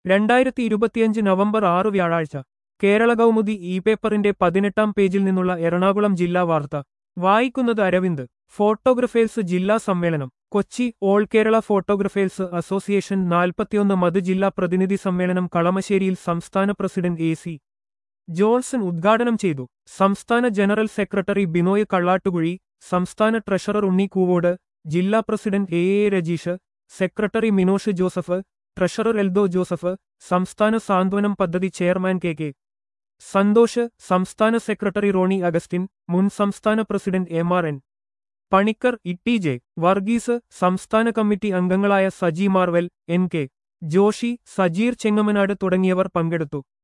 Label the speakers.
Speaker 1: രണ്ടായിരത്തി ഇരുപത്തിയഞ്ച് നവംബർ ആറ് വ്യാഴാഴ്ച കേരള കൗമുദി ഇ പേപ്പറിന്റെ പതിനെട്ടാം പേജിൽ നിന്നുള്ള എറണാകുളം ജില്ലാ വാർത്ത വായിക്കുന്നത് അരവിന്ദ് ഫോട്ടോഗ്രഫേഴ്സ് ജില്ലാ സമ്മേളനം Kochi all Kerala photographers association നാൽപ്പത്തിയൊന്ന് മത് ജില്ലാ പ്രതിനിധി സമ്മേളനം കളമശ്ശേരിയിൽ സംസ്ഥാന പ്രസിഡന്റ് എ സി ജോൺസൺ ഉദ്ഘാടനം ചെയ്തു സംസ്ഥാന ജനറൽ സെക്രട്ടറി ബിനോയ് കള്ളാട്ടുകുഴി സംസ്ഥാന ട്രഷറർ ഉണ്ണി കൂവോട് ജില്ലാ president A A Rajeesh secretary Minosh Joseph treasurer Eldho Joseph സംസ്ഥാന സാന്ത്വനം പദ്ധതി ചെയർമാൻ കെ കെ സന്തോഷ് സംസ്ഥാന സെക്രട്ടറി റോണി അഗസ്റ്റിൻ മുൻ സംസ്ഥാന president M R N Panicker Itty J Varghese സംസ്ഥാന കമ്മിറ്റി അംഗങ്ങളായ സജി മാർവൽ എൻ കെ ജോഷി സജീർ ചെങ്ങമനാട് തുടങ്ങിയവർ പങ്കെടുത്തു